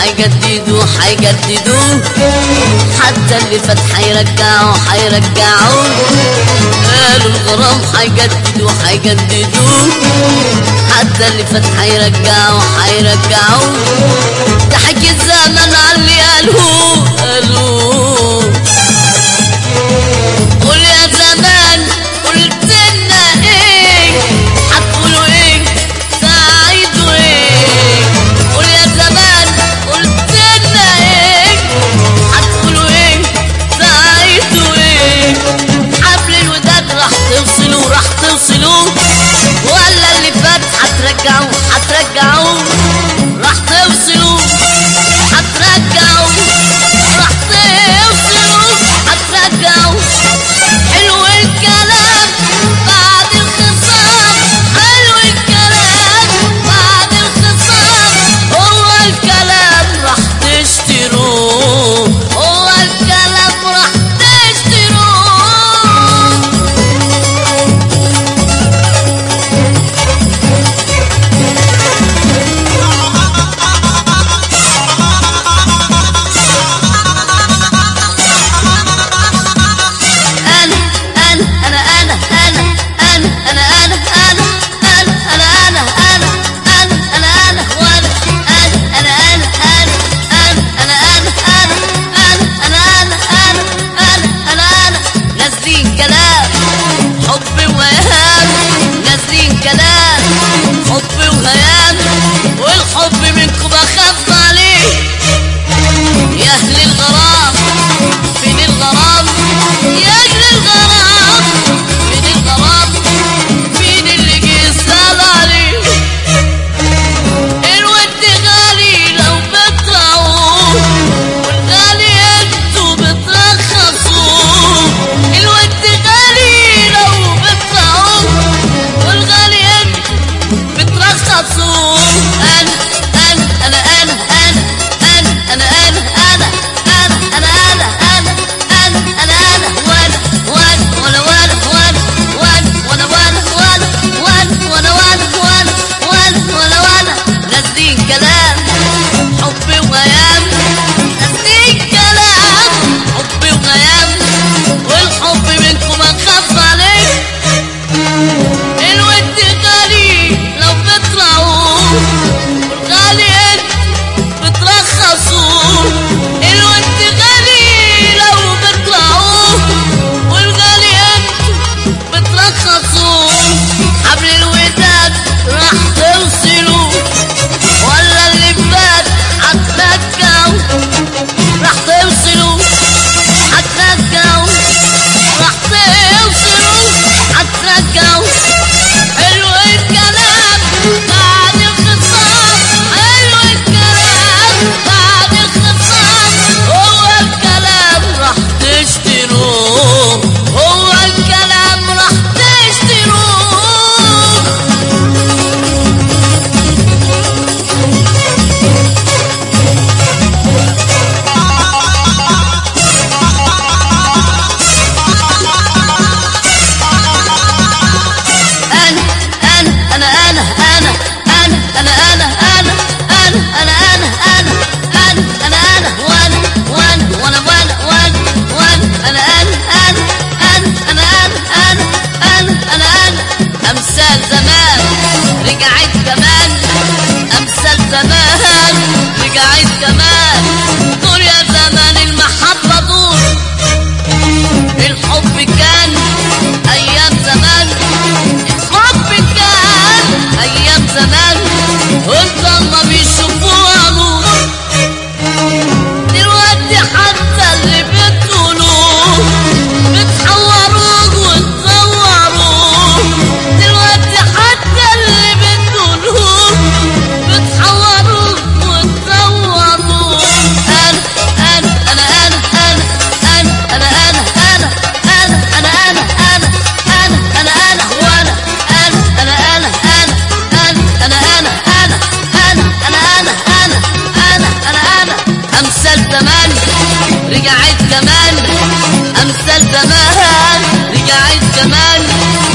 حيجددوا حيجددوا حتى اللي فات حيرجعوا حيرجعوا قالوا الغرام حيجددوا حيجددوا حتى اللي فات حيرجعوا حيرجعوا ضحك الزمن على اللي قالوه قالوه قول يا زمان قلت لنا ايه هتقولوا ايه ساعدوا ايه قول يا زمان قلت لنا ايه هتقولوا ايه ساعدوا ايه حبل الوداد راح توصلوا راح توصلوا ولا اللي فات هترجعوا هترجعوا راح توصلوا هترجعوا راح توصلوا هترجعوا حلو الكلام بعد الخصام حلو الكلام بعد الخصام هو الكلام راح تشتروه هو الكلام راح تشتروه انا انا انا انا انا انا انا انا انا انا انا انا انا انا انا انا وانا انا انا انا انا انا انا انا انا انا انا انا انا انا انا نازلين كلام حب وهيام نازلين كلام حب وهيام والحب منكم بخاف عليه يا اهل الغرام فين الغرام يا اهل الغرام فين الغرام مين اللي جه يسأل عليه الود غالي لو بترعوه والغالي انتوا بترخصوه الود غالي لو بترعوه والغالي انتوا بترخصوه انا انا انا انا انا انا انا انا انا انا انا انا انا انا انا انا وانا وانا وانا وانا وانا وانا وانا وانا وانا وانا وانا وانا وانا وانا وانا نازلين كلام حب وغيام نازلين كلام حب وغيام والحب منكم اخاف عليه الود غالي لو بترعوه والغالي انت بترخصوه الود غالي لو بترعوه والغالي انت بترخصوه حبل الوداد راح توصلوا ولا اللي فات هترجعوا راح توصلوا هترجعوا راح توصلوا هترجعوا حلو الكلام بعد الخصام حلو الكلام بعد الخصام هو الكلام راح تشتروه هو الكلام راح تشتروه انا انا انا انا انا انا انا انا انا انا انا انا انا انا انا انا وانا وانا وانا وانا وانا وانا انا انا انا انا انا انا انا انا انا انا امثال زمان رجعت كمان امثال زمان رجعت كمان دور يا زمان المحبة دور الحب كان ايام زمان الحب كان ايام زمان وانت الله بيشوفوها نور دلوقتي حتى اللي بتقولوه بتحوروه وتصوروه دلوقتي حتى اللي بتقولوه بتحوروه وتصوروه انا انا انا انا انا انا انا انا انا انا انا انا انا انا انا وانا انا انا انا انا انا انا انا انا انا انا انا انا انا انا انا امثال زمان رجعت كمان امثال زمان رجعت كمان